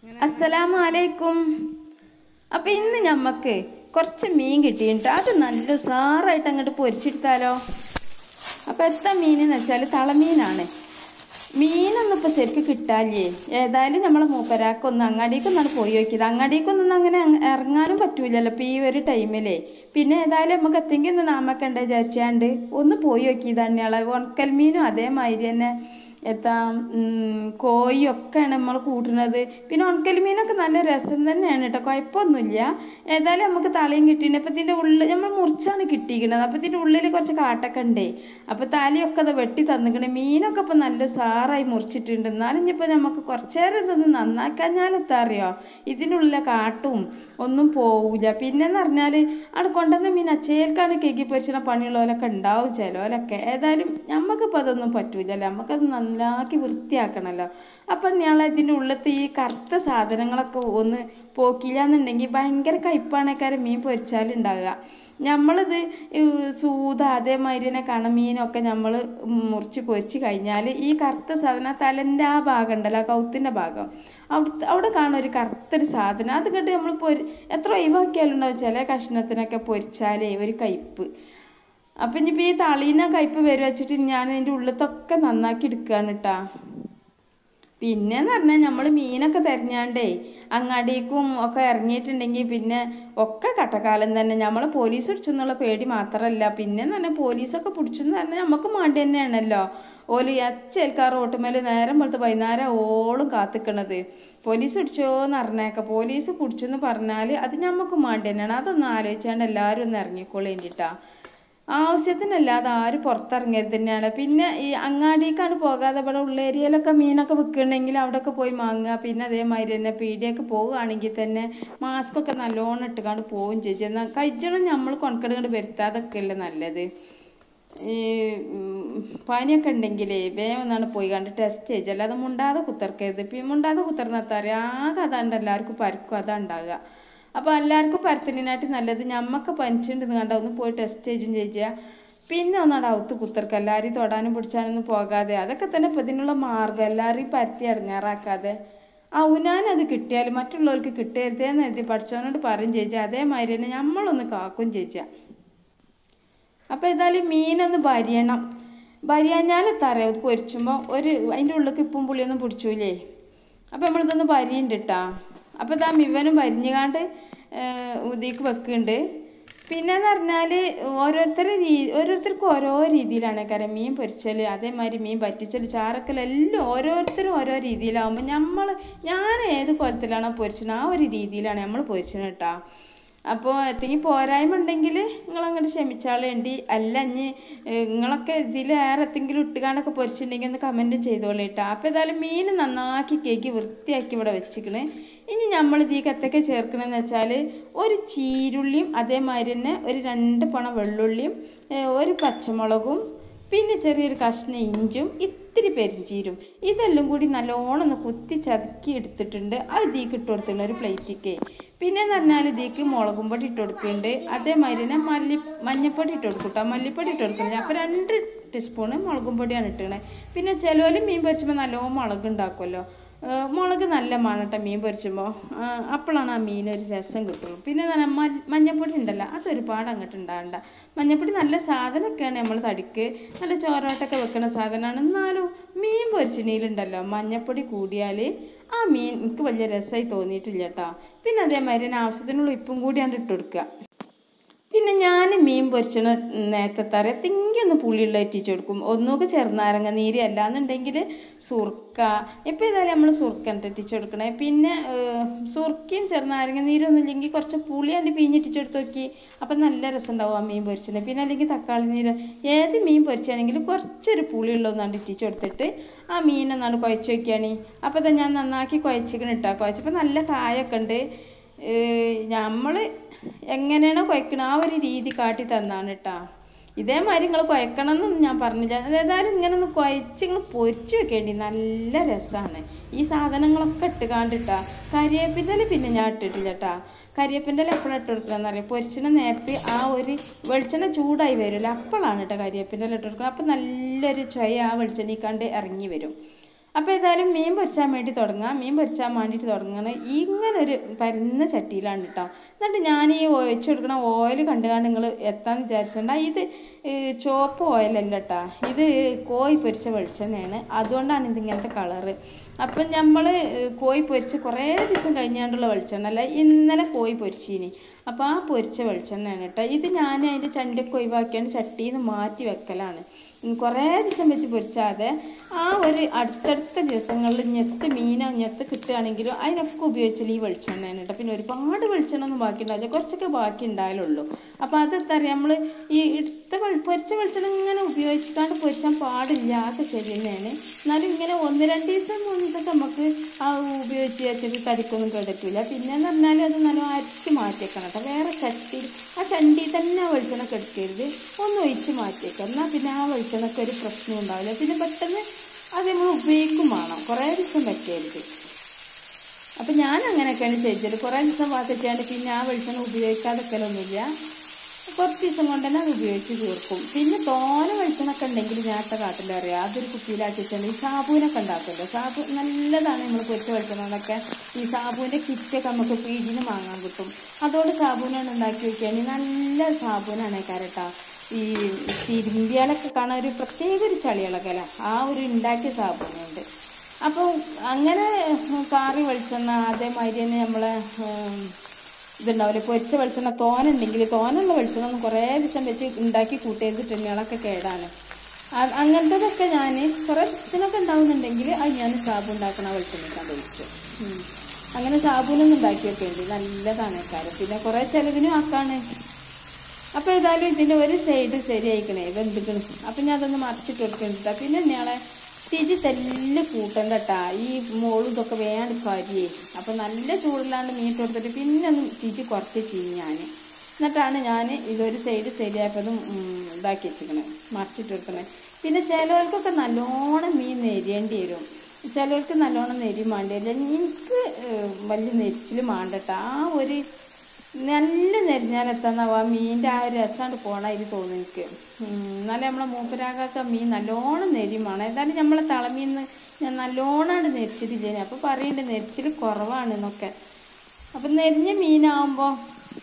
അസ്സലാമു അലൈക്കും അപ്പൊ ഇന്ന് ഞമ്മക്ക് കുറച്ച് മീൻ കിട്ടിയിട്ട് അത് നല്ല ഉസാറായിട്ട് അങ്ങോട്ട് പൊരിച്ചെടുത്താലോ അപ്പൊ എത്ര മീനെന്ന് വെച്ചാൽ തളമീനാണ് മീനൊന്നും ഇപ്പൊ ശരിക്ക് കിട്ടാല്ലേ ഏതായാലും നമ്മളെ മൂപ്പരാക്കൊന്ന് അങ്ങാടിക്കൊന്നാണ് പോയി നോക്കിയത് അങ്ങാടിക്കൊന്നും അങ്ങനെ അങ്ങ് ഇറങ്ങാനും പറ്റൂലല്ലോ ഇപ്പൊ ഈ ഒരു ടൈമിലേ പിന്നെ ഏതായാലും നമുക്ക് എത്തെങ്കിൽ ഒന്ന് നാമക്കണ്ട വിചാരിച്ചാണ്ട് ഒന്ന് പോയി നോക്കിയതാണ് ഇള ഉണക്കൽ മീനും അതേമാതിരി തന്നെ എത്താ കോഴിയൊക്കെയാണ് നമ്മൾ കൂട്ടുന്നത് പിന്നെ ഉണക്കൽ മീനൊക്കെ നല്ല രസം തന്നെയാണ് കേട്ടോ കുഴപ്പമൊന്നുമില്ല ഏതായാലും നമുക്ക് തലയും കിട്ടിയിട്ടുണ്ട് അപ്പം ഇതിൻ്റെ ഉള്ളിൽ നമ്മൾ മുറിച്ചാണ് കിട്ടിയിരിക്കുന്നത് അപ്പം ഇതിൻ്റെ ഉള്ളിൽ കുറച്ച് കാട്ടൊക്കെ ഉണ്ടേ അപ്പോൾ തലയൊക്കെ അത് വെട്ടി തന്നിക്കണേ മീനൊക്കെ ഇപ്പം നല്ല സാറായി മുറിച്ചിട്ടുണ്ട് എന്നാലും ഇനിയിപ്പോൾ നമുക്ക് കുറച്ച് നേരം ഇതൊന്ന് നന്നാക്കാഞ്ഞാൽ എത്താ അറിയോ ഇതിൻ്റെ ഉള്ളിലെ കാട്ടും ഒന്നും പോവില്ല പിന്നെന്ന് പറഞ്ഞാൽ അവിടെ കൊണ്ടുവന്ന മീൻ അച്ചേൽക്കാണ് കേക്കി പൊരിച്ചിന പണിയുള്ളവരൊക്കെ ഉണ്ടാവും ചിലവരൊക്കെ ഏതായാലും നമുക്കിപ്പോൾ അതൊന്നും പറ്റൂലല്ലോ നമുക്കത് നന്നാക്കി വൃത്തിയാക്കണമല്ലോ അപ്പം ഞങ്ങൾ ഇതിൻ്റെ ഉള്ളിലത്തെ ഈ കറുത്ത സാധനങ്ങളൊക്കെ ഒന്ന് പോക്കില്ലാന്നുണ്ടെങ്കിൽ ഭയങ്കര കയ്പാണേക്കാരം മീൻ പൊരിച്ചാലുണ്ടാവുക നമ്മളിത് ഈ സൂത അതേമാതിരി തന്നെ കണമീനൊക്കെ നമ്മൾ മുറിച്ച് പൊരിച്ച് കഴിഞ്ഞാൽ ഈ കറുത്ത സാധനം തലൻ്റെ ആ ഭാഗം ഉണ്ടല്ലോ ആ കൗത്തിൻ്റെ ഭാഗം അവിടെ അവിടെ കാണും ഒരു കറുത്തൊരു സാധനം അത് കണ്ട് നമ്മൾ പൊരി എത്ര ഒഴിവാക്കിയാലും ഉണ്ടാവും ചില കഷ്ണത്തിനൊക്കെ പൊരിച്ചാലേ ഒരു കയ്പ്പ് അപ്പം ഇനിയിപ്പോൾ ഈ തളീന കയ്പ്പ് വരും വെച്ചിട്ട് ഞാൻ അതിൻ്റെ ഉള്ളിലത്തൊക്കെ നന്നാക്കി എടുക്കുകയാണ് കേട്ടാ പിന്നെന്ന് പറഞ്ഞാൽ നമ്മൾ മീനൊക്കെ തെരഞ്ഞാണ്ടേ അങ്ങാടിക്കും ഒക്കെ ഇറങ്ങിയിട്ടുണ്ടെങ്കിൽ പിന്നെ ഒക്കെ കട്ടക്കാലം തന്നെ നമ്മൾ പോലീസ് പിടിച്ചെന്നുള്ള പേടി മാത്രമല്ല പിന്നെ തന്നെ പോലീസൊക്കെ പിടിച്ചെന്ന് പറഞ്ഞാൽ നമുക്ക് മാണ്ടി തന്നെയാണല്ലോ ഓല് അച്ചേൽക്കാർ റോട്ടുമേൽ നേരം പോലത്തെ വൈകുന്നേരം ഓളും കാത്തിക്കണത് പോലീസ് പിടിച്ചോന്ന് അറിഞ്ഞേക്കാം പോലീസ് പിടിച്ചെന്ന് പറഞ്ഞാൽ അത് നമുക്ക് മാണ്ടി തന്നെയാണ് അതൊന്നും ആലോചിച്ചാണ്ട് എല്ലാവരും ഒന്ന് ഇറങ്ങിക്കോളേണ്ടിട്ടാ ആവശ്യത്തിനല്ലാതെ ആരും പുറത്തിറങ്ങിയത് തന്നെയാണ് പിന്നെ ഈ അങ്ങാടിക്കാണ് പോകാതെ ഇവിടെ ഉള്ള ഏരിയയിലൊക്കെ മീനൊക്കെ വിൽക്കണമെങ്കിൽ അവിടെയൊക്കെ പോയി വാങ്ങുക പിന്നെ അതേമാതിരി തന്നെ പീടിയൊക്കെ പോവുകയാണെങ്കിൽ തന്നെ മാസ്കൊക്കെ നല്ലോണം ഇട്ടുകൊണ്ട് പോവും ചേച്ചി എന്നാൽ കഴിച്ചണം നമ്മൾ കൊണക്കെടുകൊണ്ട് വരുത്താതൊക്കെ അല്ലേ നല്ലത് ഈ ഉം, പനിയൊക്കെ ഉണ്ടെങ്കിലേ വേഗം ഒന്നാണ് പോയി കണ്ട് ടെസ്റ്റ് ചെയ്ത് അല്ലാതെ മുണ്ടാതെ കുത്തിർക്കരുത് പിന്നെ മുണ്ടാതെ കുത്തിർന്നെത്താറ് ആകെ അതാണ്ട് എല്ലാവർക്കും പരക്കും അതാ ഉണ്ടാകുക അപ്പോൾ എല്ലാവർക്കും പരത്തിനായിട്ട് നല്ലത് ഞമ്മക്ക് പനിച്ചിട്ടുണ്ടെന്ന് കണ്ട ഒന്ന് പോയി ടെസ്റ്റ് ചെയ്തും ചെയ്യുക പിന്നെ ഒന്നാട് അവത്ത് കുത്തിർക്കുക എല്ലാവരെയും തൊടാനും പിടിച്ചാനൊന്നും പോകാതെ അതൊക്കെ തന്നെ ഇപ്പം ഇതിനുള്ള മാർഗം എല്ലാവരെയും പരത്തി അടങ്ങാറാക്കാതെ അവനാനത് കിട്ടിയാൽ മറ്റുള്ളവർക്ക് കിട്ടരുതേന്ന് എഴുതി പഠിച്ചവനോട് പറയും ചേച്ചാൽ അതേമാതിരി തന്നെ നമ്മളൊന്ന് കാക്കും ചേച്ചാ അപ്പോൾ ഏതായാലും മീനൊന്ന് വരിയണം വരിയാഞ്ഞാൽ തറയത് പൊരിച്ചുമ്പോൾ ഒരു അതിൻ്റെ ഉള്ളിലേക്ക് ഇപ്പം പുളിയൊന്നും പിടിച്ചൂലേ അപ്പോൾ നമ്മളിതൊന്ന് വരിയുണ്ട് കേട്ടാ അപ്പോൾ ഇതാ മിവനും വരിഞ്ഞുകാണ്ട് ഇതിക്ക് വെക്കുന്നുണ്ട് പിന്നെന്ന് പറഞ്ഞാൽ ഓരോരുത്തരുടെ രീ ഓരോരുത്തർക്കും ഓരോ രീതിയിലാണ് കാര്യം മീൻ പൊരിച്ചൽ അതേമാതിരി മീൻ പറ്റിച്ചൽ ചാറക്കൽ എല്ലാം ഓരോരുത്തരും ഓരോ രീതിയിലാവുമ്പോൾ നമ്മൾ ഞാൻ ഏത് കോലത്തിലാണോ പൊരിച്ചത് ആ ഒരു രീതിയിലാണ് നമ്മൾ പൊരിച്ചത് കേട്ടോ അപ്പോൾ എന്തെങ്കിലും പോരായ്മ ഉണ്ടെങ്കിൽ നിങ്ങൾ അങ്ങോട്ട് ക്ഷമിച്ചാളേണ്ടി അല്ല ഇനി നിങ്ങളൊക്കെ ഇതിലേറെ എന്തെങ്കിലും ഇട്ടുകാണ്ടൊക്കെ പൊരിച്ചിട്ടുണ്ടെങ്കിൽ ഒന്ന് കമൻറ്റും ചെയ്തോളൂ കേട്ടോ അപ്പോൾ ഏതായാലും മീൻ നന്നാക്കി കേക്ക് വൃത്തിയാക്കി ഇവിടെ വെച്ചിക്കണ് ഇനി നമ്മൾ ഇതിലേക്ക് എന്തൊക്കെ ചേർക്കണമെന്ന് വെച്ചാൽ ഒരു ചീരുള്ളിയും അതേമാതിരി തന്നെ ഒരു രണ്ട് പണ വെള്ളുള്ളിയും ഏ, ഒരു പച്ചമുളകും പിന്നെ ചെറിയൊരു കഷ്ണം ഇഞ്ചും ഇത്തിരി പെരിഞ്ചീരും ഇതെല്ലാം കൂടി നല്ലോണം ഒന്ന് കുത്തി ചതുക്കി എടുത്തിട്ടുണ്ട് അത് ഇതിലേക്ക് ഇട്ട് കൊടുത്തിട്ടുണ്ട് ഒരു പ്ലേറ്റിക്ക് പിന്നെ എന്ന് പറഞ്ഞാൽ ഇതിലേക്ക് മുളകും പൊടി ഇട്ട് കൊടുക്കുന്നുണ്ട് അതേമാതിരി തന്നെ മല്ലി മഞ്ഞപ്പൊടി ഇട്ട് കൊടുക്കും കേട്ടോ മല്ലിപ്പൊടി ഇട്ട് കൊടുക്കുന്നുണ്ട് അപ്പോൾ രണ്ട് ടീസ്പൂണ് മുളകും പൊടിയാണ് ഇട്ടത് പിന്നെ ചിലവർ മീൻ പൊരിച്ചുമ്പോൾ നല്ലോണം മുളക് ഉണ്ടാക്കുമല്ലോ ഏഹ് മുളക് നല്ല മണട്ട മീൻ പൊരിച്ചുമ്പോൾ അപ്പോഴാണ് ആ മീൻ ഒരു രസം കിട്ടുള്ളൂ പിന്നെ എന്ന് പറഞ്ഞാൽ മ- മഞ്ഞപ്പൊടി ഉണ്ടല്ലോ അതൊരുപാട് അങ്ങോട്ട് ഉണ്ടാകണ്ട മഞ്ഞപ്പൊടി നല്ല സാധനമൊക്കെയാണ് നമ്മൾ തടിക്ക് നല്ല ചോരോട്ടൊക്കെ വെക്കുന്ന സാധനമാണ് എന്നാലും മീൻ പൊരിച്ചിനീലുണ്ടല്ലോ മഞ്ഞപ്പൊടി കൂടിയാൽ ആ മീൻ എനിക്ക് വലിയ രസമായി തോന്നിയിട്ടില്ല കേട്ടോ പിന്നെ അതേമാതിരി തന്നെ ആവശ്യത്തിനുള്ള ഉപ്പും കൂടിയാണ് ഇട്ട് കൊടുക്കുക പിന്നെ ഞാൻ മീൻ പൊരിച്ചണ നേരത്തെ തറ തിങ്ങിയൊന്ന് പുളിയുള്ള ഇറ്റിച്ച് കൊടുക്കും ഒന്നുകൂടെ ചെറുനാരങ്ങ നീര് അല്ലാന്നുണ്ടെങ്കിൽ സുർക്ക ഇപ്പോൾ ഏതായാലും നമ്മൾ സുർക്ക ഇട്ടിച്ച് കൊടുക്കണേ പിന്നെ ഏഹ്, സുർക്കയും ചെറുനാരങ്ങ നീരൊന്നും ഇല്ലെങ്കിൽ കുറച്ച് പുളിയാണ്ട് പിഞ്ഞിട്ടിച്ച് കൊടുത്ത് നോക്കി അപ്പം നല്ല രസം ഉണ്ടാവും ആ മീൻ പൊരിച്ചത് പിന്നെ അല്ലെങ്കിൽ തക്കാളി നീര് ഏത് മീൻ പൊരിച്ചാണെങ്കിലും കുറച്ചൊരു പുളിയുള്ള ഒന്നാണ്ട് ഇറ്റിച്ച് കൊടുത്തിട്ട് ആ മീനൊന്നാണ് കുഴച്ച് വയ്ക്കുകയാണ് അപ്പോൾ അത് ഞാൻ നന്നാക്കി കുഴച്ചിക്കണം ഇട്ടാ കുഴച്ചപ്പോൾ നല്ല കായൊക്കെ ഉണ്ട് നമ്മൾ എങ്ങനെയാണോ കുഴക്കണത് ആ ഒരു രീതി കാട്ടി തന്നാണ് കേട്ടാ ഇതേമാതിരി നിങ്ങൾ കുഴക്കണം എന്നൊന്നും ഞാൻ പറഞ്ഞില്ല ഏതായാലും ഇങ്ങനെ ഒന്ന് കുഴച്ച് നിങ്ങൾ പൊരിച്ച് വെക്കേണ്ടി നല്ല രസമാണ് ഈ സാധനങ്ങളൊക്കെ ഇട്ട് കാണ്ടിട്ടാ കരിവേപ്പിൻ്റെ പിന്നെ ഞാൻ ഇട്ടിട്ടില്ല കേട്ടാ കരിവേപ്പിൻ്റെ എപ്പോഴാണ് ഇട്ട് കൊടുക്കണമെന്ന് അറിയാം പൊരിച്ചിന നേരത്തെ ആ ഒരു വെളിച്ചെണ്ണ ചൂടായി വരുമല്ലോ അപ്പോഴാണ് കേട്ടോ കരിവേപ്പിൻ്റെ ഇട്ട് കൊടുക്കുന്നത് അപ്പം നല്ലൊരു ചൊയ ആ വെളിച്ചെണ്ണ കണ്ട് ഇറങ്ങി വരും അപ്പോൾ ഏതായാലും മീൻ പൊരിച്ചാൻ വേണ്ടി തുടങ്ങാം മീൻ പൊരിച്ചാൻ വേണ്ടിയിട്ട് തുടങ്ങുന്നത് ഇങ്ങനെ ഒരു പരന്ന ചട്ടിയിലാണ് കേട്ടോ എന്നിട്ട് ഞാൻ ഈ ഒഴിച്ചു കൊടുക്കണ ഓയിൽ കണ്ടു കണ്ട് നിങ്ങൾ എത്താന്ന് വിചാരിച്ചിട്ടുണ്ട ഇത് ഈ ചുവപ്പ് ഓയിലല്ല കേട്ടോ ഇത് കോഴി പൊരിച്ച വെളിച്ചെണ്ണയാണ് അതുകൊണ്ടാണ് ഇത് ഇങ്ങനത്തെ കളറ് അപ്പം നമ്മൾ കോഴി പൊരിച്ച് കുറേ ദിവസം കഴിഞ്ഞാണ്ടുള്ള വെളിച്ചെണ്ണ അല്ല ഇന്നലെ കോഴി പൊരിച്ചീനി അപ്പോൾ ആ പൊരിച്ച വെളിച്ചെണ്ണയാണ് കേട്ടോ ഇത് ഞാൻ അതിൻ്റെ ചണ്ടിയൊക്കെ ഒഴിവാക്കിയാണ് ചട്ടിയിൽ നിന്ന് മാറ്റി വെക്കലാണ് ഉം, കുറേ ദിവസം വെച്ച് പൊരിച്ചാതെ ആ ഒരു അടുത്തടുത്ത ദിവസങ്ങളിൽ ഞെത്ത് മീനോ ഞെത്ത് കിട്ടുകയാണെങ്കിലും അതിനൊക്കെ ഉപയോഗിച്ചാൽ ഈ വെളിച്ചെണ്ണയാണ് കേട്ടോ പിന്നെ ഒരുപാട് വെളിച്ചെണ്ണ ഒന്നും ബാക്കി ഉണ്ടാവില്ല കുറച്ചൊക്കെ ബാക്കി ഉണ്ടായാലുള്ളൂ അപ്പോൾ അതെന്താ പറയുക നമ്മൾ ഈ എടുത്ത വെൾ- പൊരിച്ച വെളിച്ചെണ്ണ ഇങ്ങനെ ഉപയോഗിച്ചിട്ടാണ്ട് പൊരിച്ചാൻ പാടില്ല അതൊക്കെ ശരി തന്നെയാണ് എന്നാലും ഇങ്ങനെ ഒന്ന് രണ്ട് ദിവസം മുന്നൊക്കെ നമുക്ക് ആ ഉപയോഗിച്ച് വെച്ചിട്ട് തടിക്കൊന്നും കേടറ്റില്ല പിന്നെന്ന് പറഞ്ഞാൽ അത് നല്ല അരച്ച് മാറ്റിയേക്കണം കേട്ടോ വേറെ ചട്ടി ആ ചണ്ടി തന്നെ ആ വെളിച്ചെണ്ണ കെടുക്കരുത് ഒന്ന് ഒഴിച്ച് മാറ്റിയേക്കാം എന്നാൽ പിന്നെ ആ വെളിച്ചെണ്ണക്ക് ഒരു പ്രശ്നം ഉണ്ടാവില്ല പിന്നെ പെട്ടെന്ന് അത് നമ്മൾ ഉപയോഗിക്കും വേണം കുറേ ദിവസം വെക്കരുത് അപ്പം ഞാൻ അങ്ങനെയൊക്കെയാണ് ചെയ്തത് കുറേ ദിവസം വാത്തിച്ചാണ്ട് പിന്നെ ആ വെളിച്ചെണ്ണ ഉപയോഗിക്കാതെക്കലൊന്നുമില്ല കുറച്ച് ദിവസം കൊണ്ട് തന്നെ അത് ഉപയോഗിച്ച് തീർക്കും പിന്നെ തോന വെളിച്ചെണ്ണൊക്കെ ഉണ്ടെങ്കിൽ ഞാനത്തെ കാട്ടിൽ അറിയാം അതൊരു കുപ്പിയിലാക്കി വെച്ചാൽ ഈ സാബൂനൊക്കെ ഉണ്ടാക്കുമല്ലോ സാബു നല്ലതാണ് നമ്മൾ പൊരിച്ച വെളിച്ചെണ്ണൊക്കെ ഈ സാബുവിൻ്റെ കിറ്റൊക്കെ നമുക്ക് പീടിന് വാങ്ങാൻ കിട്ടും അതുകൊണ്ട് സാബൂനാണ് ഉണ്ടാക്കി വെക്കുകയാണെങ്കിൽ നല്ല സാബൂനാണ് കരട്ടാ ഈ തിരുമ്പിയാലൊക്കെ കാണാൻ ഒരു പ്രത്യേക ഒരു ചളികളൊക്കെ ആ ഒരു ഉണ്ടാക്കിയ സാബൂനുണ്ട് അപ്പോൾ അങ്ങനെ കാറി വെളിച്ചെണ്ണ അതേമാതിരി തന്നെ നമ്മളെ ഉം, ഇതുണ്ടാവില്ലേ പൊരിച്ച വെളിച്ചെണ്ണ തോനുണ്ടെങ്കിൽ തോനുള്ള വെളിച്ചെണ്ണ ഒന്നും കുറേ ദിവസം വെച്ച് ഉണ്ടാക്കി കൂട്ടിയത് ടിന്നുകളൊക്കെ കേടാണ് അ- അങ്ങനത്തതൊക്കെ ഞാൻ കുറേ ദിവസത്തിനൊക്കെ ഉണ്ടാവുന്നുണ്ടെങ്കിൽ അത് ഞാൻ സാബു ഉണ്ടാക്കണ വെളിച്ചെണ്ണയ്ക്കാണ് ഒഴിച്ചു ഉം. അങ്ങനെ സാബൂനൊന്നും ഉണ്ടാക്കി വെക്കേണ്ടി നല്ലതാണ് കാര്യം പിന്നെ കുറേ ചിലവിനും ആക്കാണ് അപ്പോൾ ഏതായാലും ഇതിൻ്റെ ഒരു സൈഡ് ശരിയായിക്കണേ വെന്തിക്കണ് അപ്പം ഞാൻ അതൊന്ന് മറിച്ചിട്ട് കൊടുക്കുന്നുണ്ടാ പിന്നെ ഞങ്ങളെ തിരിച്ച് തെല്ല് കൂട്ടണ്ട കേട്ടാ ഈ മോളും ഇതൊക്കെ വേണ്ട കാര്യേ അപ്പം നല്ല ചൂടില്ലാണ്ട് മീൻ ഇട്ട് കൊടുത്തിട്ട് പിന്നെ ഒന്ന് തിരിച്ച് കുറച്ച് ചെയ്യും ഞാൻ എന്നിട്ടാണ് ഞാൻ ഇതൊരു സൈഡ് ശരിയായപ്പോൾ ഇതാക്കി വെച്ചിക്കണേ മറിച്ചിട്ട് കൊടുക്കണേ പിന്നെ ചിലവർക്കൊക്കെ നല്ലോണം മീൻ നെരിയേണ്ടി വരും ചിലർക്ക് നല്ലോണം നെരി മാണ്ടില്ല എനിക്ക് ഏഹ്, വലിയ നെരിച്ചിൽ മാണ്ടട്ടാ ആ ഒരു നല്ല നെരിഞ്ഞാലെത്താന്നാവും ആ മീനിൻ്റെ ആ ഒരു രസമാണ് പോണായിട്ട് തോന്നുന്നു എനിക്ക് ഉം, എന്നാലും നമ്മളെ മൂപ്പരാകാക്ക മീൻ നല്ലോണം നെരിയുമാണ് ഏതായാലും നമ്മളെ തളമീന്ന് ഞാൻ നല്ലോണമാണ് നെരിച്ചിട്ടില്ലേ അപ്പോൾ പറയുന്നുണ്ട് നെരിച്ചിൽ കുറവാണ് എന്നൊക്കെ അപ്പം നെരിഞ്ഞ മീനാവുമ്പോൾ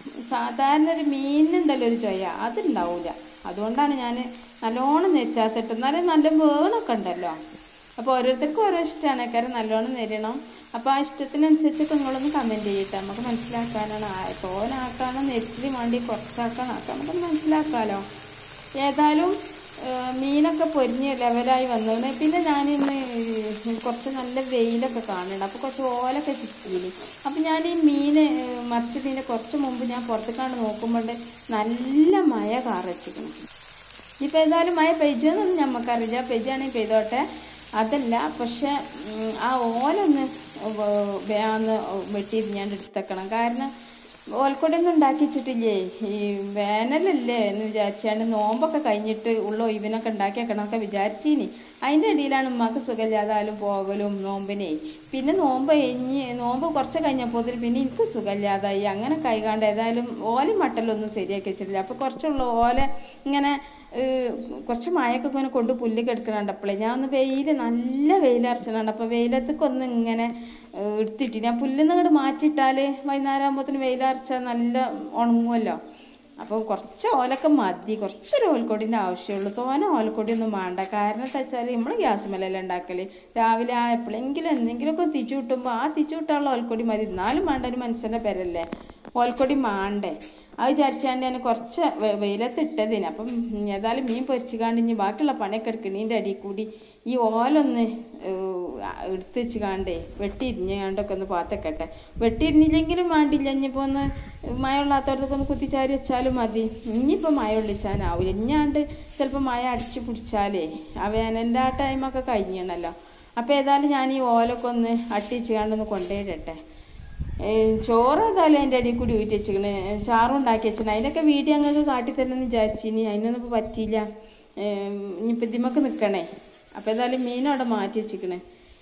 സാധാരണ ഒരു മീനുണ്ടല്ലോ ഒരു ചൊയ അതുണ്ടാവില്ല അതുകൊണ്ടാണ് ഞാൻ നല്ലോണം നെരിച്ചാത്തിട്ട് എന്നാലും നല്ല വേണമൊക്കെ ഉണ്ടല്ലോ അപ്പോൾ ഓരോരുത്തർക്കും ഓരോ ഇഷ്ടമാണ് കാരണം നല്ലോണം നെരിയണം അപ്പോൾ ആ ഇഷ്ടത്തിനനുസരിച്ചൊക്കെ നിങ്ങളൊന്ന് കമൻറ്റ് ചെയ്യട്ടെ നമുക്ക് മനസ്സിലാക്കാനാണ് ആ- തോനാക്കാനോ നെരിച്ചിൽ വേണ്ടി കുറച്ചാക്കാൻ ആക്കാം നമുക്ക് മനസ്സിലാക്കാമല്ലോ ഏതായാലും ഏഹ്, മീനൊക്കെ പൊരിഞ്ഞ് ലെവലായി വന്നതാണ് പിന്നെ ഞാനിന്ന് ഈ കുറച്ച് നല്ല വെയിലൊക്കെ കാണുന്നുണ്ട് അപ്പോൾ കുറച്ച് ഓലൊക്കെ ചിക്കിയിന് അപ്പോൾ ഞാൻ ഈ മീൻ മറിച്ചിട്ടതിൻ്റെ കുറച്ച് മുമ്പ് ഞാൻ പുറത്തേക്കാണ്ട് നോക്കുമ്പോൾ നല്ല മഴ കാറച്ചിക്കണം ഇപ്പം ഏതായാലും മഴ പെയ്ജെന്നൊന്നും നമുക്കറിയില്ല പെയ്യാണെങ്കിൽ പെയ്തോട്ടെ അതല്ല പക്ഷെ ഉം, ആ ഓലൊന്ന് വ- വേഗം വെട്ടിയിരിഞ്ഞാണ്ട് എടുത്തേക്കണം കാരണം ഓൽക്കൊടിയൊന്നും ഉണ്ടാക്കി വെച്ചിട്ടില്ലേ ഈ വേനലല്ലേ എന്ന് വിചാരിച്ചാണ്ട് നോമ്പൊക്കെ കഴിഞ്ഞിട്ട് ഉള്ള ഒഴിവിനൊക്കെ ഉണ്ടാക്കി വെക്കണമൊക്കെ വിചാരിച്ചീനി അതിൻ്റെ ഇടയിലാണ് ഉമ്മാക്ക് സുഖമില്ലാതായാലും പോകലും നോമ്പിനെ പിന്നെ നോമ്പ് കഴിഞ്ഞ് നോമ്പ് കുറച്ച് കഴിഞ്ഞപ്പോൾ പിന്നെ എനിക്ക് സുഖമില്ലാതായി അങ്ങനെ കൈകാണ്ട് ഏതായാലും ഓലയും മട്ടലൊന്നും ശരിയാക്കി വെച്ചിട്ടില്ല അപ്പോൾ കുറച്ചുള്ള ഓല ഇങ്ങനെ ഏഹ്, കുറച്ച് മഴയൊക്കെ ഇങ്ങനെ കൊണ്ട് പുല്ല് കെടുക്കണുണ്ടപ്പോഴേ ഞാൻ ഒന്ന് വെയിൽ നല്ല വെയിലറച്ചണുണ്ട് അപ്പോൾ വെയിലത്തേക്ക് ഒന്ന് ഇങ്ങനെ ഏഹ്, എടുത്തിട്ട് ഞാൻ പുല്ലിന്ന് അങ്ങോട്ട് മാറ്റിയിട്ടാൽ വൈകുന്നേരം ആകുമ്പോഴത്തേന് വെയിലറച്ചാൽ നല്ല ഉണങ്ങുമല്ലോ അപ്പോൾ കുറച്ച് ഓലൊക്കെ മതി കുറച്ചൊരു ഓൽക്കൊടിൻ്റെ ആവശ്യമുള്ളൂ തോനെ ഓൽക്കൊടിയൊന്നും വേണ്ട കാരണം എന്താ വെച്ചാൽ നമ്മൾ ഗ്യാസ് മേലല്ല ഉണ്ടാക്കൽ രാവിലെ ആ എപ്പോഴെങ്കിലും എന്തെങ്കിലുമൊക്കെ തിച്ചു കിട്ടുമ്പോൾ ആ തിച്ചു കിട്ടാനുള്ള ഓൽക്കൊടി മതി എന്നാലും വേണ്ട ഒരു മനുഷ്യൻ്റെ പേരല്ലേ ഓൽക്കൊടി മാണ്ടേ അത് വിചാരിച്ചാണ്ട് ഞാൻ കുറച്ച് വെ- വെയിലത്ത് ഇട്ടതിന് അപ്പം ഏതായാലും മീൻ പൊരിച്ചുകാണ്ട് ഇനി ബാക്കിയുള്ള പണിയൊക്കെ എടുക്കണീൻ്റെ അടിയിൽ കൂടി ഈ ഓലൊന്ന് എടുത്ത് വെച്ച് കാണ്ടേ വെട്ടിയിരിഞ്ഞാണ്ടൊക്കെ ഒന്ന് പാത്തക്കട്ടെ വെട്ടിയിരിഞ്ഞില്ലെങ്കിലും വേണ്ടില്ല ഇനിയിപ്പോൾ ഒന്ന് മഴ ഉള്ളാത്തടത്തൊക്കെ ഒന്ന് കുത്തിച്ചാരി വെച്ചാലും മതി ഇനിയിപ്പോൾ മഴ ഒള്ളിച്ചാനാവില്ല ഇഞ്ഞാണ്ട് ചിലപ്പോൾ മഴ അടിച്ച് പിടിച്ചാലേ ആ വേനലിൻ്റെ ആ ടൈമൊക്കെ കഴിഞ്ഞണല്ലോ അപ്പോൾ ഏതായാലും ഞാൻ ഈ ഓലൊക്കെ ഒന്ന് അട്ടിച്ച് കാണ്ടൊന്ന് കൊണ്ടുപോയിടട്ടെ ഏഹ് ചോറ് ഏതായാലും അതിൻ്റെ അടിയിൽ കൂടി ഊറ്റി വെച്ചിക്കണ് ചാറും ഉണ്ടാക്കി വെച്ചിന് അതിനൊക്കെ വീഡിയോ ഞങ്ങൾക്ക് കാട്ടിത്തരണം വിചാരിച്ചിനി അതിനൊന്നും ഇപ്പോൾ പറ്റിയില്ല ഏഹ് ഇനിയിപ്പോൾ ഇതിമൊക്കെ നിൽക്കണേ അപ്പോൾ ഏതായാലും മീൻ അവിടെ മാറ്റി വെച്ചിക്കണേ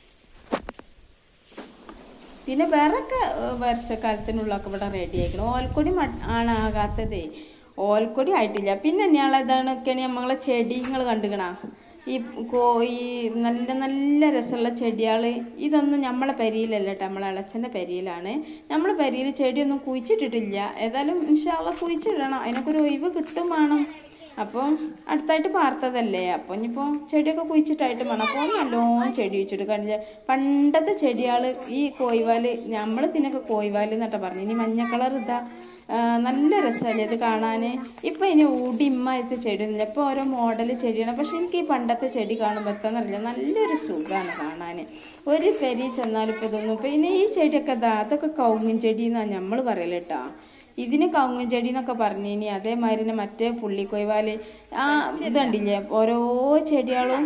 പിന്നെ വേറൊക്കെ വർഷക്കാലത്തിനുള്ളതൊക്കെ ഇവിടെ റെഡി ആയിക്കണം ഓൽക്കൊടി മ- ആണ് ആകാത്തതേ ഓൽക്കൊടി ആയിട്ടില്ല പിന്നെ ഇയാളെ ഇതാണൊക്കെയാണ് നമ്മളെ ചെടി നിങ്ങൾ കണ്ടുകണ ഈ കോയി നല്ല നല്ല രസമുള്ള ചെടികൾ ഇതൊന്നും നമ്മളെ പെരിയിലല്ല കേട്ടോ നമ്മളെ ഇളച്ചൻ്റെ പെരിയിലാണ് നമ്മളെ പെരിയിൽ ചെടിയൊന്നും കുഴിച്ചിട്ടിട്ടില്ല ഏതായാലും ഇൻഷാള്ള കുഴിച്ചിടണം അതിനൊക്കെ ഒരു ഒഴിവ് കിട്ടും വേണം അപ്പം അടുത്തായിട്ട് പാർത്തതല്ലേ അപ്പം ഇനിയിപ്പോൾ ചെടിയൊക്കെ കുഴിച്ചിട്ടായിട്ട് വേണം അപ്പോൾ നല്ലോണം ചെടി വെച്ചിട്ട് കണ്ടില്ല പണ്ടത്തെ ചെടികൾ ഈ കോയിവാല് നമ്മൾ ഇതിനൊക്കെ കോയിവാല് എന്നിട്ടാ പറഞ്ഞു ഇനി മഞ്ഞ കളർ ഇതാ ആ, നല്ല രസമല്ലേ ഇത് കാണാൻ ഇപ്പം ഇനി ഊടിമ്മയത്തെ ചെടിയൊന്നുമില്ല ഇപ്പോൾ ഓരോ മോഡൽ ചെടിയാണ് പക്ഷെ എനിക്ക് ഈ പണ്ടത്തെ ചെടി കാണുമ്പോൾ എത്താന്നറിയില്ല നല്ലൊരു സുഖമാണ് കാണാൻ ഒരു പെരി ചെന്നാലും ഇപ്പോൾ ഇതൊന്നും പിന്നെ ഈ ചെടിയൊക്കെ ഇതാ അതൊക്കെ കൗങ്ങും ചെടി എന്നാണ് നമ്മൾ പറയല് കേട്ടോ ഇതിന് കവുങ്ങും ചെടി എന്നൊക്കെ പറഞ്ഞു ഇനി അതേമാതിരി തന്നെ മറ്റേ പുള്ളിക്കൊയ്വാല് ആ ഇതുണ്ടില്ലേ ഓരോ ചെടികളും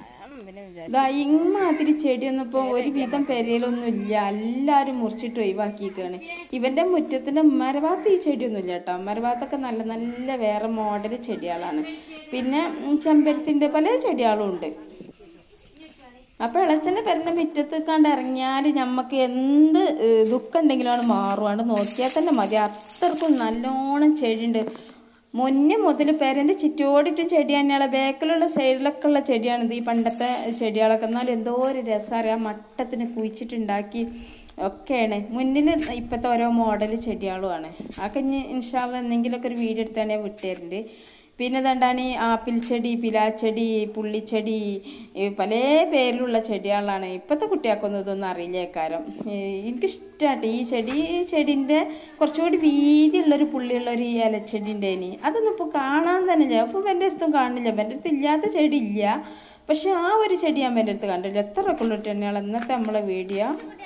ദാ ഇമാതിരി ചെടിയൊന്നും ഇപ്പോൾ ഒരുവിധം പെരയിലൊന്നും ഇല്ല എല്ലാവരും മുറിച്ചിട്ട് ഒഴിവാക്കിയിരിക്കുകയാണ് ഇവന്റെ മുറ്റത്തിന്റെ മരഭാഗത്ത് ഈ ചെടിയൊന്നും ഇല്ല കേട്ടോ മരഭാഗത്തൊക്കെ നല്ല നല്ല വേറെ മോഡൽ ചെടികളാണ് പിന്നെ ഉം, ചെമ്പരത്തിന്റെ പല ചെടികളും ഉണ്ട് അപ്പൊ ഇളച്ചന്റെ പെരന്റെ മുറ്റത്ത് കണ്ട് ഇറങ്ങിയാൽ ഞമ്മക്ക് എന്ത് ഏഹ്, ദുഃഖം ഉണ്ടെങ്കിലാണ് മാറുവാണ്ട് നോക്കിയാൽ തന്നെ മതി അത്രക്കും നല്ലോണം ചെടിയുണ്ട് മുന്നേ മുതൽ പെരന്റെ ചുറ്റോടിട്ട് ചെടി തന്നെയാണ് ബാക്കിലുള്ള സൈഡിലൊക്കെ ഉള്ള ചെടിയാണിത് ഈ പണ്ടത്തെ ചെടികളൊക്കെ എന്നാലും എന്തോ ഒരു രസമറിയാം മട്ടത്തിന് കുഴിച്ചിട്ടുണ്ടാക്കി ഒക്കെയാണ് മുന്നിൽ ഇപ്പോഴത്തെ ഓരോ മോഡൽ ചെടികളുമാണ് അതൊക്കെ ഇനി ഇൻഷാല്ല എന്തെങ്കിലുമൊക്കെ ഒരു വീഡിയോ എടുത്താണ് ഞാൻ വിട്ടുതരുന്നുണ്ട് പിന്നെ ഇതെന്താണ് ഈ ആപ്പിൾ ചെടി പിലാച്ചെടി പുള്ളിച്ചെടി ഈ പല പേരിലുള്ള ചെടികളാണ് ഇപ്പോഴത്തെ കുട്ടികൾക്കൊന്നും ഇതൊന്നും അറിയില്ലേക്കാരം എനിക്കിഷ്ടമായിട്ട് ഈ ചെടി ഈ ചെടീൻ്റെ കുറച്ചുകൂടി വീതിയുള്ളൊരു പുള്ളിയുള്ളൊരു ഈ ഇലച്ചെടിൻ്റെ ഇനി അതൊന്നും ഇപ്പോൾ കാണാൻ തന്നെ ഇല്ല അപ്പോൾ എൻ്റെ അടുത്തും കാണില്ല എൻ്റെ അടുത്ത് ഇല്ലാത്ത ചെടി ഇല്ല പക്ഷെ ആ ഒരു ചെടി ഞാൻ എൻ്റെ അടുത്ത് കണ്ടില്ല എത്ര കൊള്ളിട്ട് തന്നെയാണ് ഇന്നത്തെ നമ്മളെ വീഡിയോ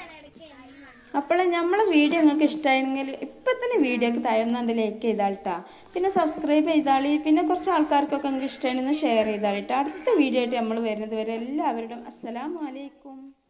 അപ്പോൾ നമ്മളെ വീഡിയോ നിങ്ങൾക്ക് ഇഷ്ടമായെങ്കിൽ ഇപ്പം തന്നെ വീഡിയോക്ക് താഴ്ന്നുണ്ട് ലൈക്ക് ചെയ്താൾട്ടാ പിന്നെ സബ്സ്ക്രൈബ് ചെയ്താളി പിന്നെ കുറച്ച് ആൾക്കാർക്കൊക്കെ നിങ്ങൾക്ക് ഇഷ്ടമാണെന്ന് ഷെയർ ചെയ്താളിട്ടാ അടുത്ത വീഡിയോ ആയിട്ട് നമ്മൾ വരുന്നത് വരെ എല്ലാവരോടും അസ്സലാമു അലൈക്കും